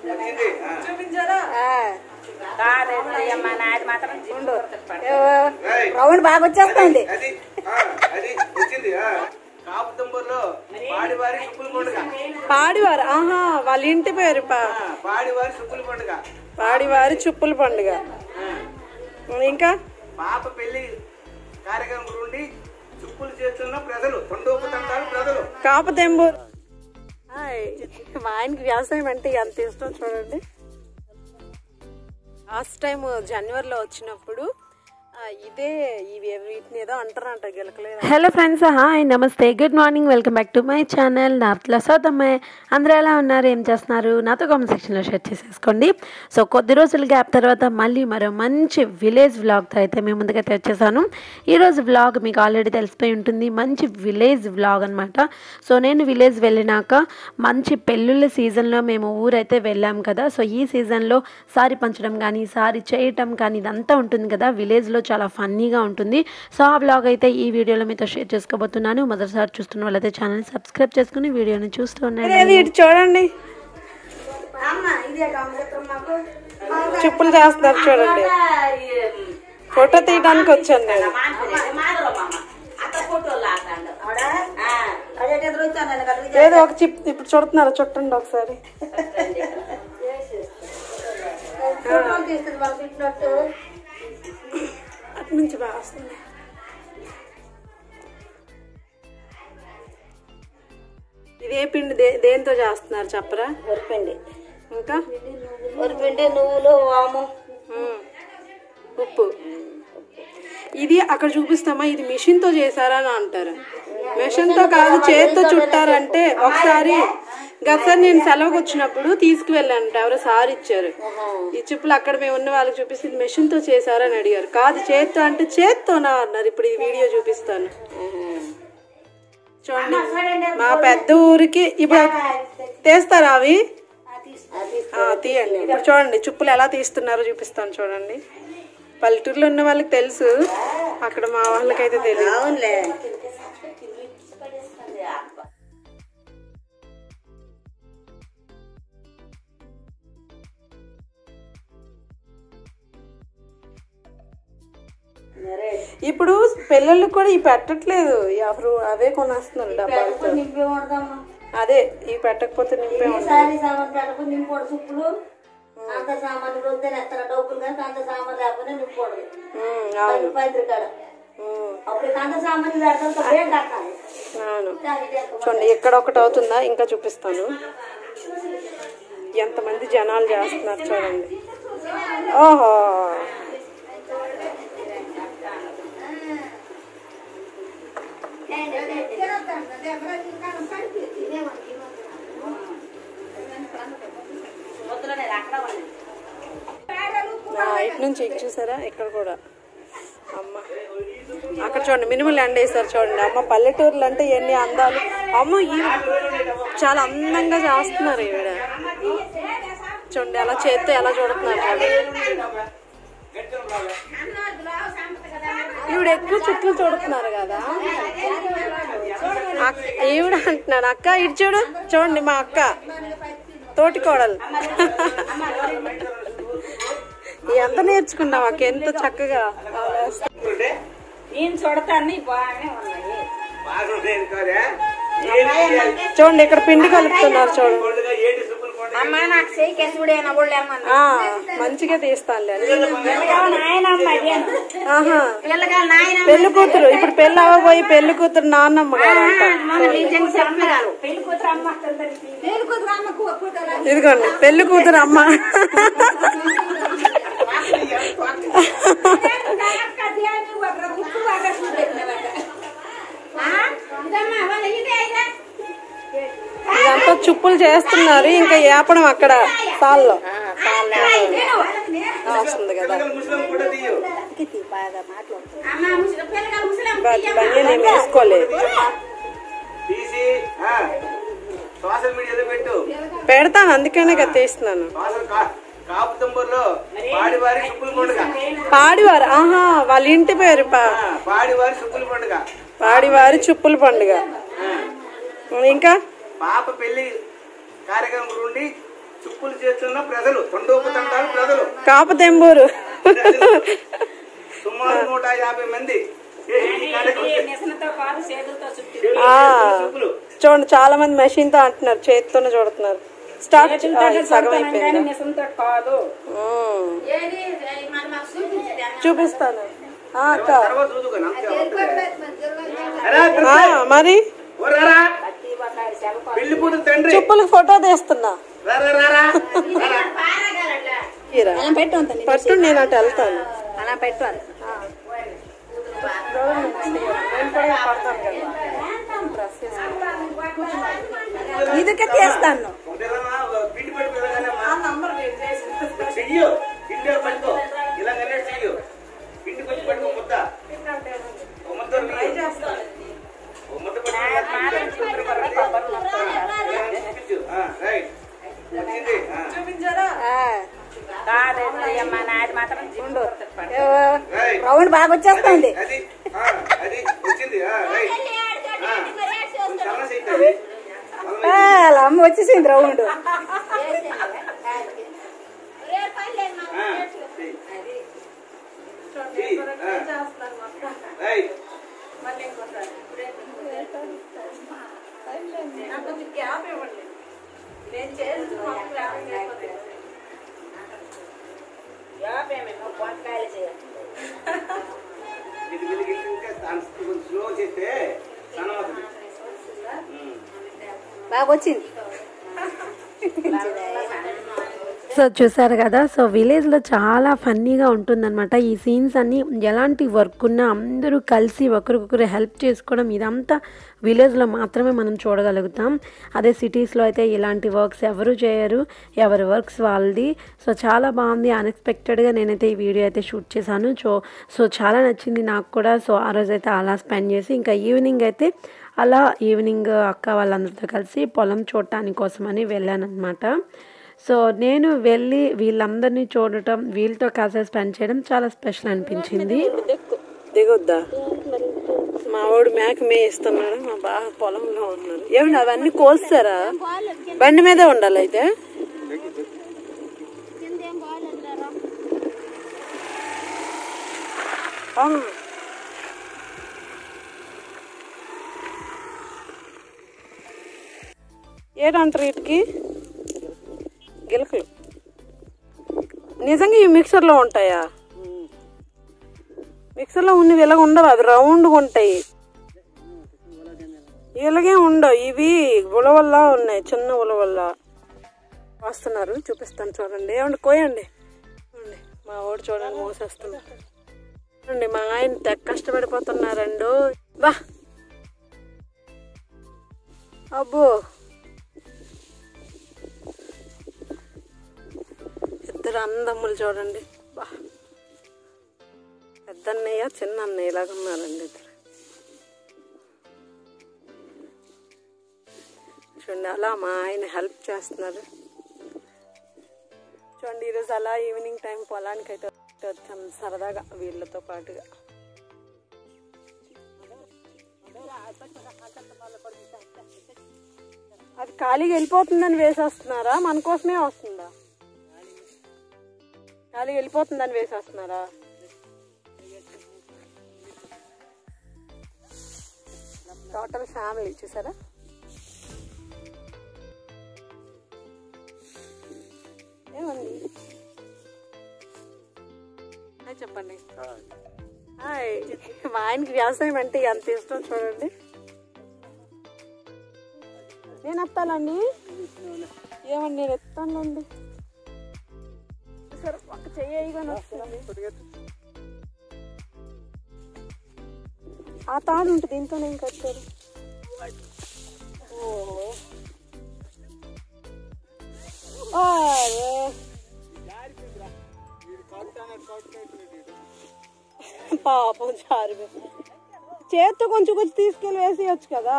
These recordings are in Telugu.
వచ్చింది ఆ. చూపించారా కాదమ్మా నాది మాత్రం జిండు ఏయ్, రౌండ్ బాగా వచ్చేస్తుంది అది ఆ, అది వచ్చింది ఆ. కాపు తంబూరులో పాడివారి సుప్పుల పండుగ పాడివారు ఆహా వాళ్ళ ఇంటి పేరు పా ఆ, పాడివారి సుప్పుల పండుగ పాడివారి చుప్పుల పండుగ ఇంకా పాప పెళ్లి కార్యక్రమం నుండి చుప్పులు చేస్తున్న ప్రజలు తండోపతండాలు ప్రజలు కాపతెంబు హాయ్. మా ఆయనకి వ్యవసాయం అంటే ఎంత ఇష్టం చూడండి లాస్ట్ టైం జనవరిలో వచ్చినప్పుడు ఆ, ఇదే ఇవి వీటిని ఏదో అంటారంట గిలకలేదు హలో ఫ్రెండ్స్ హాయ్ నమస్తే good morning welcome back to my channel నార్త్లో సౌతమ్మాయి అందరూ ఎలా ఉన్నారు ఏం చేస్తున్నారు నాతో కామెంట్ సెక్షన్లో షేర్ చేసేసుకోండి సో కొద్ది రోజుల గ్యాప్ తర్వాత మళ్ళీ మరో మంచి విలేజ్ వ్లాగ్తో అయితే మేము ముందుకైతే వచ్చేసాను ఈరోజు వ్లాగ్ మీకు ఆల్రెడీ తెలిసిపోయి ఉంటుంది మంచి విలేజ్ వ్లాగ్ అనమాట సో నేను విలేజ్ వెళ్ళినాక మంచి పెళ్ళిళ్ళ సీజన్లో మేము ఊరైతే వెళ్ళాం కదా సో ఈ సీజన్లో సారీ పంచడం కానీ సారీ చేయటం కానీ ఇదంతా ఉంటుంది కదా విలేజ్లో చాలా ఫన్నీగా ఉంటుంది సో ఆ బ్లాగ్ అయితే ఈ వీడియోలో మీతో షేర్ చేసుకోబోతున్నాను మొదటిసారి చూస్తున్న వాళ్ళైతే ఛానల్ సబ్స్క్రైబ్ చేసుకుని వీడియోని చూస్తూ ఉండండి ఏది ఇటు చూడండి చుప్పులు చేస్తున్నారు చూడండి ఫోటో తీయడానికి వచ్చాను నేను అత్త ఫోటోలు ఆకండు ఏదో ఒక చిప్ ఇప్పుడు చూడుతున్నారు చుట్టండి ఒకసారి అటు నుంచి బాగా వస్తుంది ఇదే పిండి దే దేంతో చేస్తున్నారు చెప్పరా వరిపిండి ఇంకా వరిపిండి నువ్వులు వాము ఉమ్. ఉప్పు ఇది అక్కడ చూపిస్తామా ఇది మిషన్ తో చేశారా అని అంటారు మిషన్ తో కాదు చేతితో చుట్టారంటే ఒకసారి గతసారి నేను సెలవుకి వచ్చినప్పుడు తీసుకువెళ్ళాను ఎవరో సార్ ఇచ్చారు ఈ చెప్పులు అక్కడ మేము ఉన్న వాళ్ళకి చూపిస్తే ఇది మెషిన్ తో చేశారని అడిగారు కాదు చేత్తో అంటే చేత్తోనా అన్నారు ఇప్పుడు ఈ వీడియో చూపిస్తాను చూడండి మా పెద్ద ఊరికి ఇప్పుడు తీస్తారా అవి ఆ, తీయండి ఇప్పుడు చూడండి చుప్పులు ఎలా తీస్తున్నారో చూపిస్తాను చూడండి పల్లెటూరులో ఉన్న వాళ్ళకి తెలుసు అక్కడ మా వాళ్ళకైతే తెలియదు అవునులే ఇప్పుడు పిల్లలు కూడా ఇవి పెట్టట్లేదు ఎవరు అవే కొనేస్తున్నారు డబ్బాలతో నింపి ఉండదమ్మా అదే ఇవి పెట్టకపోతే నింపే ఉండదు సారీ సామాన్ పెడకు నింపోడు చుప్పులు అంత సామాన్ వద్దే ఎత్తర డబ్బులు కానీ అంత సామాన్ లేకపోతే నింపోడు ఉమ్, అవును పది కాడ ఉమ్, అప్పుడు అంత సామాన్ పెడతాం బేం కట్టాలి అవును చూడండి ఇక్కడ ఒకటి అవుతుందా ఇంకా చూపిస్తాను ఎంతమంది జనాలు చేస్తున్నారు చూడండి ఓహో ముద్రనే అక్కడ ఉన్నాయి ఆ, ఇటు నుంచి ఇటు చూసారా ఇక్కడ కూడా అమ్మ అక్కడ చూడండి మినిమల్ ఎండ వేసారు చూడండి అమ్మ పల్లెటూర్లు అంటే ఎన్ని అందాలు అమ్మ ఈ చాలా అందంగా చేస్తున్నారు ఈవిడ చూడండి అలా చేత్తో ఎలా చూడుతున్నారు చూడండి. ఈవిడ ఎక్కువ చుట్లు చూడుతున్నారు కదా అక్- ఈవిడ అంటున్నాడు అక్క ఇటు చూడు చూడండి మా అక్క తోటి కోడలు ఎంత నేర్చుకున్నావు అక్క ఎంత చక్కగా వేస్తా- ఉంటే నేను చూడతాను బాగానే ఉన్నాయి బాగుండేది కాదే ఏడు చేయాలి. చూడండి ఇక్కడ పిండి కలుపుతున్నారు చూడండి పండుగ ఏడు సుప్పుల పండుగ అమ్మ నాకు చేయి కెసుడేనా ఊళ్ళేమన్నా ఆ, మంచిగా తీస్తానులే అని. నాయన అమ్మ ఇదేను. ఆహా పిల్లగా నాయన పెళ్లి కూతురు ఇప్పుడు పెళ్లి అవ్వబోయి పెళ్లి కూతురు నాన్నమ్మ గారు అంట మన నిజంగా చెప్పగలరు పెళ్లి కూతురు అమ్మ ఇదిగోండి పెళ్లి కూతురు అమ్మ ఇదంతా చుప్పులు చేస్తున్నారు ఇంకా ఏపడం అక్కడ సాల్లో వస్తుంది కదా ముస్లిం కూడా తీయు బట్ బనియన్ ఏం వేసుకోలేదు తీసి ఆ, సోషల్ మీడియాలో పెట్టు పెడతాను అందుకనే కదా తీస్తున్నాను సోషల్ కా- కాపు తంబూరులో పాడివారి సుప్పుల పండుగ పాడివారు ఆహా వాళ్ళ ఇంటి పేరు పా ఆ, పాడివారి సుప్పుల పండుగ పాడివారి చుప్పుల పండుగ ఇంకా పాప పెళ్లి కార్యక్రమం నుండి చుప్పులు చేస్తున్న ప్రజలు తండోపతండాలు ప్రజలు కాపతెంబూరు సుమారు నూట యాభై మంది ఏ, ఈ కార్యక్రమం మిషన్తో కాదు చేతులతో చుట్టూ చేతులు ఆ. చేతులు చుప్పులు చూడండి చాలా మంది మెషిన్ తో అంటున్నారు చేతితోనే చూడుతున్నారు స్టార్ట్ ఆ, ఇది సగం అయిపోయింది మిషన్తో కాదు ఉమ్. ఏది మరి మాకు చూపించండి అన్న. చూపిస్తాను ఆ, అక్క తర్వాత చూదుకోను అంతే అరే, ఆ, మరి ఓ రారా ప్రతి ఒక్కరి సెలవు పెళ్లి కూతురు తండ్రి చెప్పులకు ఫోటో తీస్తున్నా రారా రారా రారా. పారగలట్లా. ఈరా. పెట్టు అంత పట్టు నేను అటు వెళ్తాను అలా పెట్టు అంత ఇదికే తీస్తాను ఉంటేనమ్మా, పిండి పట్టు ఇలాగనేమ్మా. చెయ్యు పిండి పట్టుకో ఇలాగనే చెయ్యు పిండి కొంచెం పట్టుకో ముద్ద ఓ ముద్ద నీయు. ఓ ముద్ద పట్టుకో చూపించు ఆ, రైట్ వచ్చింది ఆ, కాదండి అమ్మ నాది మాత్రం జిండు రైట్ రౌండ్ బాగా వచ్చేస్తుంది అది ఆ, అది వచ్చింది ఆ, రైట్ ఆ, చాలా సైట్ అది చాలా ఆ, అలా అమ్మ వచ్చేసింది రౌండ్ ఆ, చెయ్యి. చెయ్యి. ఆ. రైట్ ఇది వెలిగి ఇంకా దాని కొంచెం స్లో చేస్తే సన్నం అవుతుంది ఉమ్. బాగా వచ్చింది సో చూసారు కదా సో విలేజ్లో చాలా ఫన్నీగా ఉంటుందన్నమాట ఈ సీన్స్ అన్నీ ఎలాంటి వర్క్ ఉన్నా అందరూ కలిసి ఒకరికొకరు హెల్ప్ చేసుకోవడం ఇదంతా విలేజ్లో మాత్రమే మనం చూడగలుగుతాం అదే సిటీస్లో అయితే ఇలాంటి వర్క్స్ ఎవరు చేయరు ఎవరి వర్క్స్ వాళ్ళది సో చాలా బాగుంది అన్ఎక్స్పెక్టెడ్గా నేనైతే ఈ వీడియో అయితే షూట్ చేశాను సో సో చాలా నచ్చింది నాకు కూడా సో ఆ రోజు అయితే అలా స్పెండ్ చేసి ఇంకా ఈవినింగ్ అయితే అలా ఈవినింగ్ అక్క వాళ్ళందరితో కలిసి పొలం చూడటానికి కోసమని వెళ్ళాను అనమాట సో నేను వెళ్ళి వీళ్ళందరినీ చూడటం వీళ్ళతో కాసేపు స్పెండ్ చేయడం చాలా స్పెషల్ అనిపించింది దిగొద్దా మా వాడు మేక మేయిస్తున్నాడు మా బాగా పొలంలో ఉన్నాడు ఏమండి అవన్నీ కోస్తారా బండి మీదే ఉండాలి అయితే అవును. ఏడంటారు వీటికి గిలకలు నిజంగా ఈ మిక్సర్లో ఉంటాయా మిక్సర్లో ఉన్నవి ఇలాగ ఉండవు అవి రౌండ్గా ఉంటాయి ఇలాగే ఉండవు ఇవి ఉలవల్లా ఉన్నాయి చిన్న ఉలవల్లా వస్తున్నారు చూపిస్తాను చూడండి ఏమండి కోయండి చూడండి మా వాడు చూడండి మోసేస్తున్నారు చూడండి మా ఆయన తెగ కష్టపడిపోతున్నారండు బా అబ్బో ఇద్దరు అందమ్ములు చూడండి బా పెద్ద అన్నయ్య చిన్న అన్నయ్య ఇలాగ ఉన్నారండి ఇద్దరు చూడండి అలా మా ఆయన హెల్ప్ చేస్తున్నారు చూడండి ఈరోజు అలా ఈవినింగ్ టైం పొలానికి అయితే వచ్చాం సరదాగా వీళ్ళతో పాటుగా అది ఖాళీగా వెళ్ళిపోతుందని వేసేస్తున్నారా మన కోసమే వస్తుందా ఖాళీగా వెళ్ళిపోతుందని వేసేస్తున్నారా టోటల్ ఫ్యామిలీ చూసారా ఏమండి హాయ్ చెప్పండి హాయ్ మా ఆయనకి వ్యవసాయం అంటే ఎంత ఇష్టం చూడండి నేను ఎత్తానండి ఏమండి నేను ఎత్తానండి సరే ఒక చెయ్యి వేయగానే వస్తుంది ఆ తాడు ఉంటుంది దీంతో నేను కట్టారు ఓ అరే పాపం జారి చేత్తో కొంచెం కొంచెం తీసుకెళ్ళి వేసేయచ్చు కదా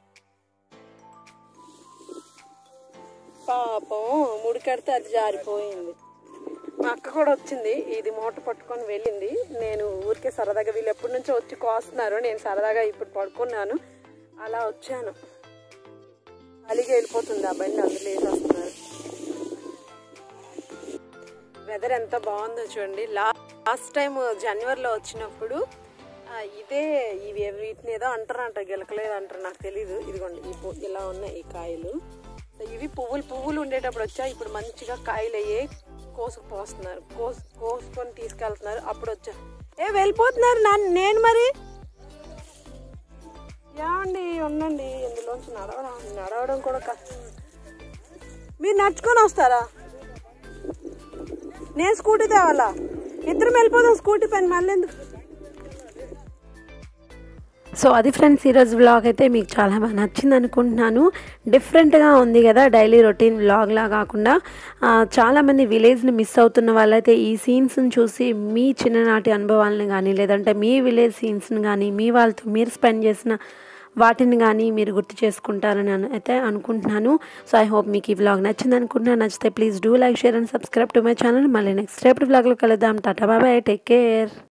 పాపం ముడికడితే అది జారిపోయింది మా అక్క కూడా వచ్చింది ఇది మూట పట్టుకొని వెళ్ళింది నేను ఊరికే సరదాగా వీళ్ళు ఎప్పటి నుంచో వచ్చి కోస్తున్నారు నేను సరదాగా ఇప్పుడు పడుకున్నాను అలా వచ్చాను అలిగి వెళ్ళిపోతుంది ఆ బండి అందులో వేసేస్తున్నారు వెదర్ ఎంత బాగుందో చూడండి లాస్ట్ టైం జనవరిలో వచ్చినప్పుడు ఆ, ఇదే ఇవి వీటిని ఏదో అంటారంట గిలకలేదు అంటారు నాకు తెలీదు ఇదిగోండి ఈ పు- ఇలా ఉన్నాయి ఈ కాయలు సో ఇవి పువ్వులు పువ్వులు ఉండేటప్పుడు వచ్చా ఇప్పుడు మంచిగా కాయలు అయ్యే కోసుకు పోస్తున్నారు కోసు కోసుకొని తీసుకెళ్తున్నారు అప్పుడు వచ్చా ఏ వెళ్ళిపోతున్నారు నా- నేను మరి ఏమండి ఉండండి ఇందులోంచి నడవడం నడవడం కూడా కష్టం మీరు నడుచుకొని వస్తారా నేను స్కూటీ తేవాలా ఇద్దరం వెళ్ళిపోదాం స్కూటీ పైన మళ్ళీ ఎందుకు సో అది ఫ్రెండ్స్ ఈరోజు వ్లాగ్ అయితే మీకు చాలా బాగా నచ్చింది అనుకుంటున్నాను డిఫరెంట్గా ఉంది కదా డైలీ రొటీన్ వ్లాగ్లా కాకుండా ఆ, చాలామంది విలేజ్ని మిస్ అవుతున్న వాళ్ళైతే ఈ సీన్స్ని చూసి మీ చిన్ననాటి అనుభవాలను కానీ లేదంటే మీ విలేజ్ సీన్స్ని కానీ మీ వాళ్ళతో మీరు స్పెండ్ చేసిన వాటిని కానీ మీరు గుర్తు చేసుకుంటారని అను- అయితే అనుకుంటున్నాను సో ఐ హోప్ మీకు ఈ వ్లాగ్ నచ్చింది అనుకుంటున్నాను నచ్చితే please do like share and subscribe to my channel మళ్ళీ నెక్స్ట్ రేపు వ్లాగ్లో కలుద్దాం టాటా బాబాయ్ టేక్ కేర్